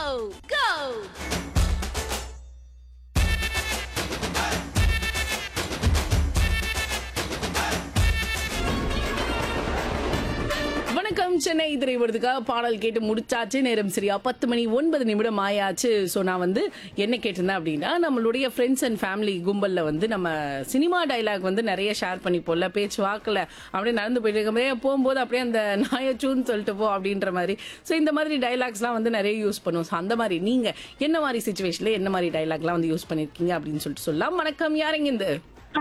go, go! வணக்கம் சென்னை திரைப்படத்துக்காக பாடல் கேட்டு முடிச்சாச்சு நேரம் சரியா பத்து மணி ஒன்பது நிமிடம் ஆயாச்சு ஸோ நான் வந்து என்ன கேட்டிருந்தேன் அப்படின்னா நம்மளுடைய ஃப்ரெண்ட்ஸ் அண்ட் ஃபேமிலி கும்பலில் வந்து நம்ம சினிமா டைலாக் வந்து நிறைய ஷேர் பண்ணிப்போம்ல பேச்சு வாக்கில் அப்படியே நடந்து போயிட்டு இருக்கும்போதே போகும்போது அப்படியே அந்த நாயச்சூன்னு சொல்லிட்டு போ அப்படின்ற மாதிரி ஸோ இந்த மாதிரி டைலாக்ஸ்லாம் வந்து நிறைய யூஸ் பண்ணுவோம் ஸோ அந்த மாதிரி நீங்கள் என்ன மாதிரி சுச்சுவேஷனில் என்ன மாதிரி டைலாக்லாம் வந்து யூஸ் பண்ணியிருக்கீங்க அப்படின்னு சொல்லிட்டு சொல்லலாம் வணக்கம் யாருங்க இந்த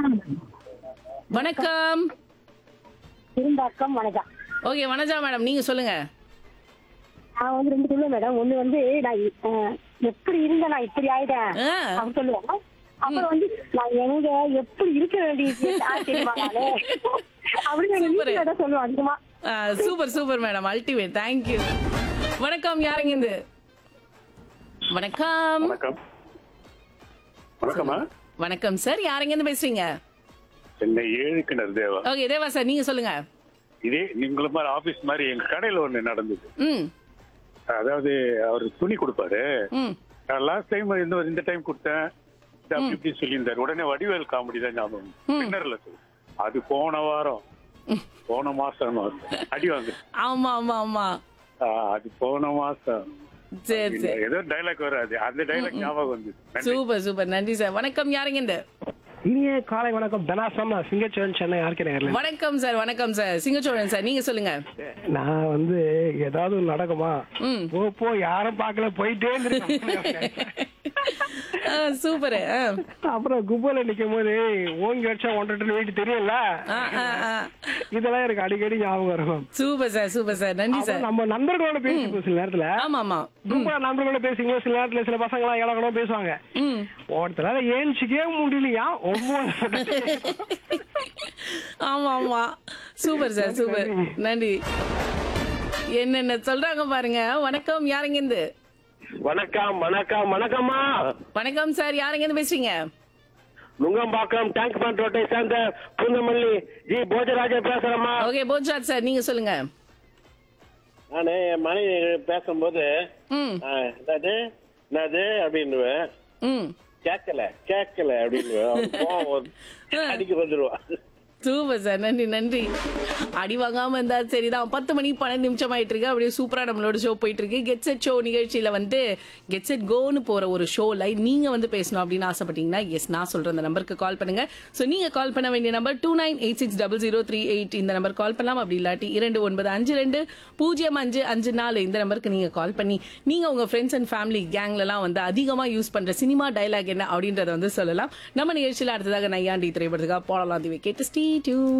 வணக்கம் திரும்பாக்கம் வணக்கம் ஓகே வனஜா மேடம் நீங்கள் சொல்லுங்க நான் வந்து ரெண்டு சொல்லுவேன் மேடம் ஒண்ணு வந்து நான் அஹ், எப்படி இருந்த நான் இப்படி ஆயிட்டேன் ஆ. அப்படின்னு சொல்லுவேன் அப்புறம் வந்து நான் எங்க எப்படி இருக்க வேண்டியது யார் தெரியுமா நானு அப்படின்னு எங்க Super. வீட்டுல தான் சொல்லுவேன் அதிகமா super super madam ultimate thank you வணக்கம் யாருங்க இது வணக்கம் வணக்கம் வணக்கம்மா வணக்கம் சார் யாருங்க இருந்து பேசுறீங்க சென்னை ஏழு கிணறு தேவா ஓகே தேவா சார் நீங்க சொல்லுங்க இதே உங்களை மாதிரி ஆபீஸ் மாதிரி எங்க கடையில ஒண்ணு நடந்தது ம் அதாவது அவர் துணி கொடுப்பாரு ம் லாஸ்ட் டைம் இந்த இந்த டைம் கொடுத்தேன் இது அப்படி இப்படி சொல்லியிருந்தாரு உடனே வடிவேல் காமெடி தான் ஞாபகம் பின்னர்ல சொல்லு அது போன வாரம் போன மாசம் அடி வாங்க ஆமா ஆமா ஆமா அது போன மாசம் சரி சரி ஏதோ டைலாக் வராது அந்த டைலாக் ஞாபகம் வந்தது நன்றி. சூப்பர் சூப்பர் நன்றி சார் வணக்கம் யாருங்க இந்த இனிய காலை வணக்கம் தனாசம் நான் சிங்கச்சோழன் சென்னை ஆர்கே நகர்ல வணக்கம் சார் வணக்கம் சார் சிங்கச்சோழன் சார் நீங்க சொல்லுங்க நான் வந்து ஏதாவது ஒண்ணு நடக்குமா ம். போ போ யாரும் பார்க்கல போயிட்டே இருந்திருக்கேன். சூப்பர் அப்புறம் கும்பல நிக்கும் போது ஓங்கி வச்சா ஒன்றரை வீட்டு தெரியல இதெல்லாம் எனக்கு அடிக்கடி ஞாபகம் இருக்கும் சூப்பர் சார் சூப்பர் சார் நன்றி அப்புறம் சார் நம்ம நண்பர்களோட பேசிப்போம் சில நேரத்துல ஆமா ஆமா கும்பல நண்பர்களோட பேசிக்கும்போது சில நேரத்துல சில பசங்க எல்லாம் இலக்கணமா பேசுவாங்க ம் ஒருத்தரால ஏஞ்சிக்கவே முடியலையா ஒவ்வொரு ஆமா ஆமா சூப்பர் சார் சூப்பர் நன்றி என்னென்ன சொல்றாங்க பாருங்க வணக்கம் யாருங்க இருந்து வணக்கம் வணக்கம் வணக்கம்மா வணக்கம் சார் யாருங்க இருந்து பேசுறீங்க நுங்கம்பாக்கம் டேங்க் பண்ட் ரோட்டை சேர்ந்த பூந்தமல்லி ஜி போஜராஜன் பேசுறேம்மா ஓகே போஜாத் சார் நீங்க சொல்லுங்க நானு என் மனைவி பேசும்போது ம் ஆ, என்னது என்னது அப்படின்னுவேன் ம் கேட்கல கேட்கல அப்படின்னுவேன் அவளுக்கு கோவம் வரும். அடிக்க வந்துருவா சூப்பர் சார் நன்றி நன்றி அடி வாங்காம இருந்தா சரிதான் பத்து மணி பன்னெண்டு நிமிஷம் ஆயிட்டு இருக்கு அப்படியே சூப்பரா நம்மளோட ஷோ போயிட்டு இருக்கு கெட் செட் ஷோ நிகழ்ச்சியில வந்து கெட் செட் கோன்னு போற ஒரு ஷோல நீங்க வந்து பேசணும் அப்படின்னு ஆசைப்பட்டீங்கன்னா எஸ் நான் சொல்ற அந்த நம்பருக்கு கால் பண்ணுங்க சோ நீங்க கால் பண்ண வேண்டிய number two nine eight six double zero three eight இந்த நம்பர் கால் பண்ணலாம் அப்படி இல்லாட்டி இரண்டு ஒன்பது அஞ்சு ரெண்டு பூஜ்ஜியம் அஞ்சு அஞ்சு நாலு இந்த நம்பருக்கு நீங்க கால் பண்ணி நீங்க உங்க ஃப்ரெண்ட்ஸ் அண்ட் ஃபேமிலி கேங்ல எல்லாம் வந்து அதிகமா யூஸ் பண்ற சினிமா டைலாக் என்ன அப்படின்றத வந்து சொல்லலாம் நம்ம நிகழ்ச்சியில அடுத்ததாக நையாண்டி திரைப்படத்துக்காக போடலாம் தீவை கேட்டு ஸ்டீ டியூன்